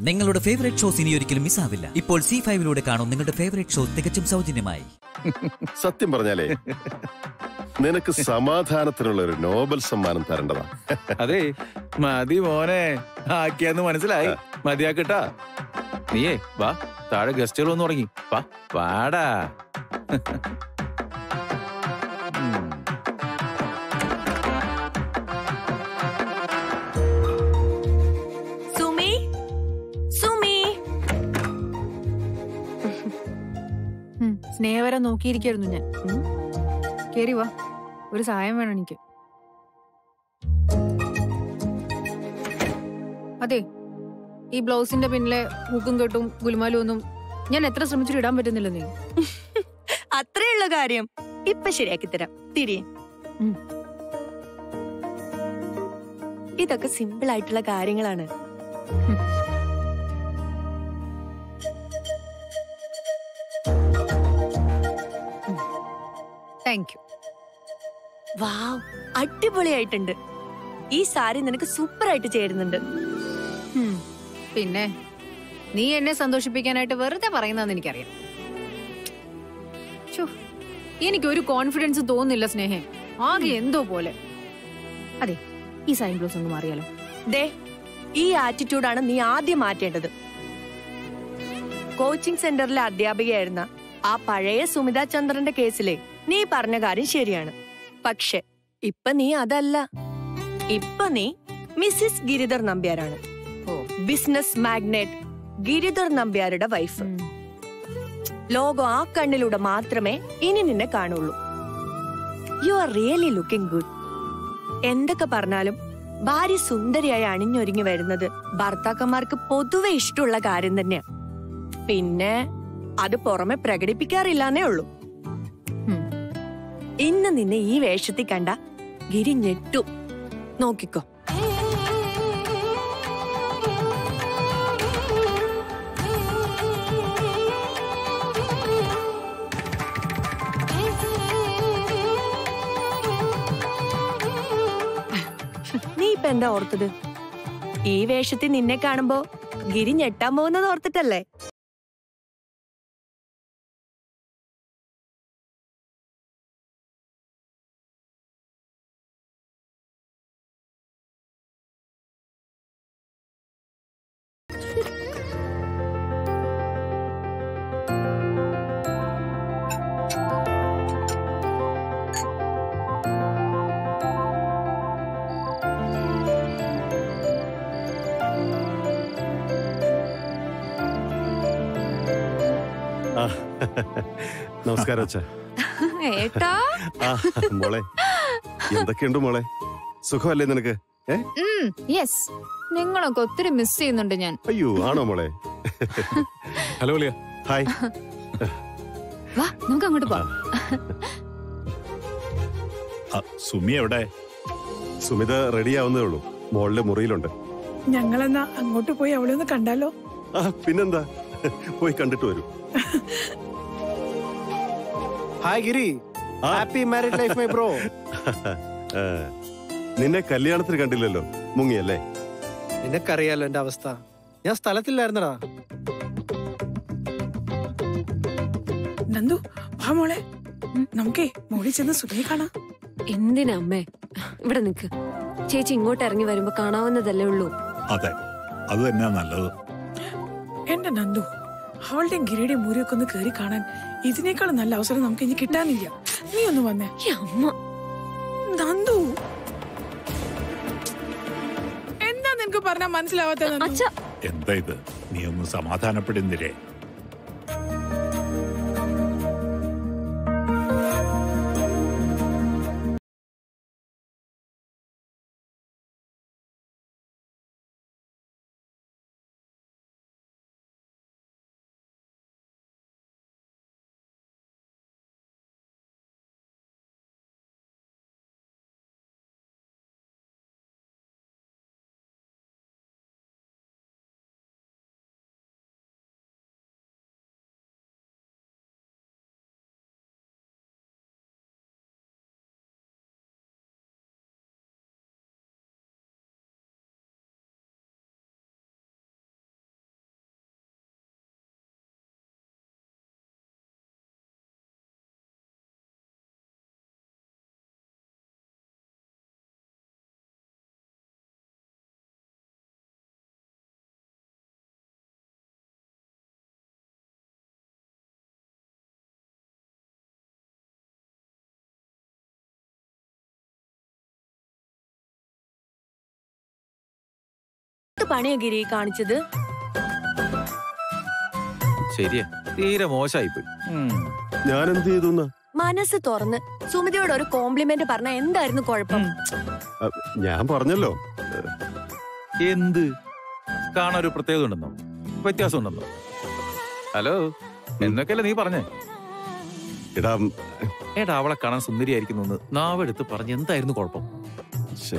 നിങ്ങളുടെ favourite shows ഇനി ഒരിക്കലും മിസ്സാവില്ല ഇപ്പോൾ സി ഫൈവിലൂടെ കാണും നിങ്ങളുടെ ഫേവറേറ്റ് ഷോ തികച്ചും സൗജന്യമായി സത്യം പറഞ്ഞാലേ നിനക്ക് സമാധാനത്തിനുള്ള ഒരു നോബൽ സമ്മാനം തരേണ്ടതാ അതെ മതി മോനെ ആക്കിയാന്ന് മനസ്സിലായി മതിയാക്കട്ടാ നീയേ വാ താഴെ ഗസ്റ്റുകൾ വന്നു തുടങ്ങി വാ വാടാ ഉം. സുമി സുമി ഉം, സ്നേഹവരം നോക്കിയിരിക്കായിരുന്നു ഞാൻ ഉം. കേറി വാ ഒരു സഹായം വേണം എനിക്ക് അതെ ഈ ബ്ലൗസിന്റെ പിന്നിലെ ഹൂക്കും കെട്ടും ഗുലുമാലും ഒന്നും ഞാൻ എത്ര ശ്രമിച്ചിട്ട് ഇടാൻ പറ്റുന്നില്ല നീ അത്രയുള്ള കാര്യം ഇപ്പൊ ശരിയാക്കി തരാം തിരിയെ ഉം. ഇതൊക്കെ സിമ്പിൾ ആയിട്ടുള്ള കാര്യങ്ങളാണ് താങ്ക് യു വാവ് അടിപൊളിയായിട്ടുണ്ട് ഈ സാരി നിനക്ക് സൂപ്പർ ആയിട്ട് ചേരുന്നുണ്ട് പിന്നെ നീ എന്നെ സന്തോഷിപ്പിക്കാനായിട്ട് വെറുതെ പറയുന്നതെന്ന് എനിക്കറിയാം ഛോ, എനിക്ക് ഒരു കോൺഫിഡൻസ് തോന്നുന്നില്ല സ്നേഹം ആകെ എന്തോ പോലെ അതെ ഈ സൈൻ ബ്ലൗസ് ഒന്ന് മാറിയാലോ ദേ ഈ ആറ്റിറ്റ്യൂഡാണ് നീ ആദ്യം മാറ്റേണ്ടത് കോച്ചിങ് സെന്ററിലെ അധ്യാപികയായിരുന്ന ആ പഴയ സുമിത ചന്ദ്രന്റെ കേസിലെ നീ പറഞ്ഞ കാര്യം ശരിയാണ് പക്ഷെ ഇപ്പൊ നീ അതല്ല ഇപ്പൊ നീ മിസ്സിസ് ഗിരിധർ നമ്പ്യാരാണ് ഓ ബിസിനസ് മാഗ്നറ്റ് ഗിരിധർ നമ്പ്യാരുടെ വൈഫ് ഉം. ലോകം ആ കണ്ണിലൂടെ മാത്രമേ ഇനി നിന്നെ കാണുള്ളൂ you are really looking good എന്തൊക്കെ പറഞ്ഞാലും ഭാര്യ സുന്ദരിയായി അണിഞ്ഞൊരുങ്ങി വരുന്നത് ഭർത്താക്കന്മാർക്ക് പൊതുവെ ഇഷ്ടമുള്ള കാര്യം തന്നെയാ പിന്നെ അത് പുറമെ പ്രകടിപ്പിക്കാറില്ലാന്നേ ഉള്ളൂ ഉം. ഇന്ന് നിന്നെ ഈ വേഷത്തിൽ കണ്ട ഗിരി ഞെട്ടു നോക്കിക്കോ നീ ഇപ്പൊ എന്താ ഓർത്തത് ഈ വേഷത്തിൽ നിന്നെ കാണുമ്പോ ഗിരി ഞെട്ടാൻ പോകുന്നത് ഓർത്തിട്ടല്ലേ ആ, നമസ്കാരം അച്ഛ ഏട്ടാ ആ മോളെ എന്തൊക്കെയുണ്ട് മോളെ സുഖമല്ലേ നിനക്ക് ഏ യെസ് നിങ്ങളൊക്കെ ഒത്തിരി മിസ് ചെയ്യുന്നുണ്ട് ഞാൻ അയ്യോ ആണോ മോളെ ഹലോ ലിയ ഹായ് വാ നമുക്ക് അങ്ങോട്ട് പോവാം ആ, സുമി എവിടെ സുമിത റെഡി ആവുന്നേ ഉള്ളൂ മോളിലെ മുറിയിലുണ്ട് ഞങ്ങളെന്നാ അങ്ങോട്ട് പോയി അവളെ ഒന്ന് കണ്ടാലോ ആ പിന്നെന്താ പോയി കണ്ടിട്ട് വരൂ ഹായ് ഗിരി ആ. Happy married life my bro ആ, നിന്നെ കല്യാണത്തിന് കണ്ടില്ലല്ലോ മുങ്ങിയല്ലേ നിനക്കറിയാലോ എന്റെ അവസ്ഥ ഞാൻ സ്ഥലത്തില്ലായിരുന്നടാ നന്ദു വാ മോളെ നമുക്കേ മോളിൽ ചെന്ന് സുഖയെ കാണാം എന്തിനാ അമ്മേ ഇവിടെ നിക്ക് ചേച്ചി ഇങ്ങോട്ട് ഇറങ്ങി വരുമ്പോ കാണാവുന്നതല്ലേ ഉള്ളൂ അതെ അത് തന്നെയാ നല്ലത് എന്റെ നന്ദു അവളുടെയും ഗിരിയുടെയും മുറിയൊക്കെ ഒന്ന് കയറി കാണാൻ ഇതിനേക്കാളും നല്ല അവസരം നമുക്ക് ഇനി കിട്ടാനില്ല നീ ഒന്ന് വന്നേ ഈ അമ്മ നന്ദു എന്താ നിനക്ക് പറഞ്ഞാ മനസ്സിലാവാത്ത നന്ദു അച്ഛ എന്താ ഇത് നീ ഒന്ന് സമാധാനപ്പെടുന്നില്ലേ പണിയാ ഗിരി ഈ കാണിച്ചത് ശരിയാ തീരെ മോശമായിപ്പോയി ഉം. ഞാൻ എന്ത് ചെയ്തു എന്നാ? മനസ്സ് തുറന്ന് സുമിതയോട് ഒരു കോംപ്ലിമെന്റ് പറഞ്ഞ എന്തായിരുന്നു കുഴപ്പം അ, ഞാൻ പറഞ്ഞല്ലോ എന്ത് കാണാൻ ഒരു പ്രത്യേകത ഉണ്ടെന്നോ വ്യത്യാസം ഉണ്ടെന്നോ ഹലോ എന്നൊക്കെയല്ലേ നീ പറഞ്ഞേ എടാ ഏടാ അവളെ കാണാൻ സുന്ദരിയായിരിക്കുന്നു നാവെടുത്ത് പറഞ്ഞ് എന്തായിരുന്നു കുഴപ്പം ശ്ശെ,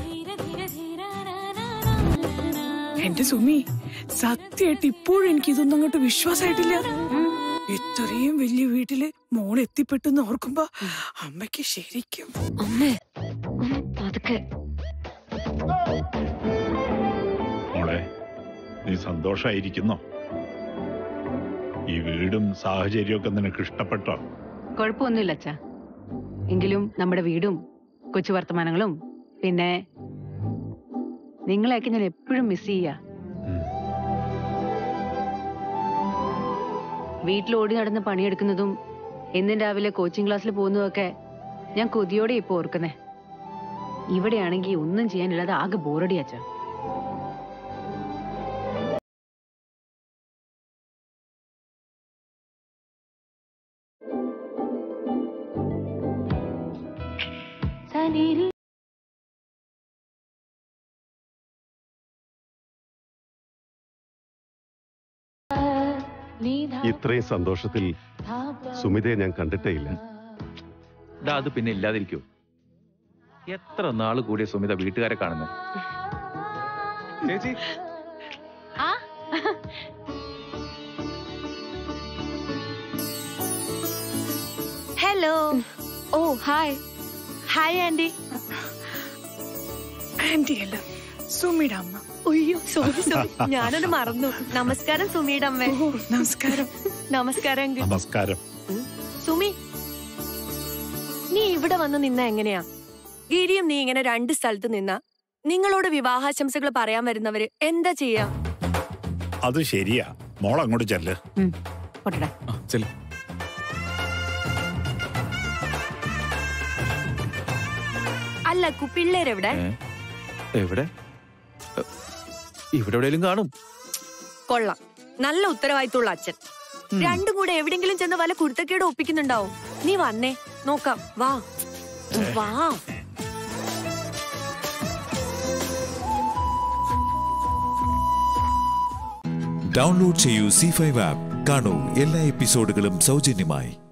എന്റെ സുമി സത്യമായിട്ട് ഇപ്പോഴും എനിക്ക് ഇതൊന്നും അങ്ങോട്ട് വിശ്വാസമായിട്ടില്ല ഇത്രയും വലിയ വീട്ടില് മോൾ എത്തിപ്പെട്ടെന്ന് ഓർക്കുമ്പോ അമ്മയ്ക്ക് ശരിക്കും അമ്മേ ഒന്ന് പതുക്കെ മോളെ നീ സന്തോഷായിരിക്കുന്നോ ഈ വീടും സാഹചര്യമൊക്കെ നിനക്ക് ഇഷ്ടപ്പെട്ടോ കുഴപ്പമൊന്നുമില്ല അച്ഛാ എങ്കിലും നമ്മുടെ വീടും കൊച്ചു വർത്തമാനങ്ങളും പിന്നെ നിങ്ങളെയൊക്കെ ഞാൻ എപ്പോഴും മിസ് ചെയ്യാ വീട്ടിൽ ഓടി നടന്ന് പണിയെടുക്കുന്നതും എന്നും രാവിലെ കോച്ചിങ് ക്ലാസ്സിൽ പോകുന്നതൊക്കെ ഞാൻ കൊതിയോടെ ഇപ്പൊ ഓർക്കുന്നേ ഇവിടെയാണെങ്കിൽ ഒന്നും ചെയ്യാനില്ലാതെ ആകെ ബോറടി അച്ഛാ ഇത്രയും സന്തോഷത്തിൽ സുമിതയെ ഞാൻ കണ്ടിട്ടേ ഇല്ല ഡാ അത് പിന്നെ ഇല്ലാതിരിക്കൂ എത്ര നാള് കൂടിയ സുമിത വീട്ടുകാരെ കാണുന്നത് ചേച്ചി ഹലോ ഓ ഹായ് ഹായ് ആന്റി ആന്റി അല്ല സുമിയുടെ അമ്മ അയ്യോ സോറി സോറി ഞാനത് മറന്നു നമസ്കാരം സുമിയുടെ അമ്മ ഓ നമസ്കാരം നമസ്കാരം അങ്കിൾ നമസ്കാരം സുമി നീ ഇവിടെ വന്ന് നിന്ന എങ്ങനെയാ ഗിരിയും നീ ഇങ്ങനെ രണ്ട് സ്ഥലത്ത് നിന്ന നിങ്ങളോട് വിവാഹാശംസകൾ പറയാൻ വരുന്നവര് എന്താ ചെയ്യാ അത് ശരിയാ മോൾ അങ്ങോട്ട് ചെല്ല് പൊട്ടടാ ചെല്ലു അല്ല കു- പിള്ളേരെവിടെ എവിടെ എ, ഇവിടെ എവിടെയെങ്കിലും കാണും കൊള്ളാം നല്ല ഉത്തരവാദിത്തമുള്ള അച്ഛൻ രണ്ടും കൂടെ എവിടെങ്കിലും ചെന്ന് വല്ല കുരുത്തക്കേട് ഒപ്പിക്കുന്നുണ്ടാവും നീ വന്നേ നോക്കാം വാ വാ ഡൗൺലോഡ് ചെയ്യൂ സി ഫൈവ് ആപ്പ് കാണൂ എല്ലാ എപ്പിസോഡുകളും സൗജന്യമായി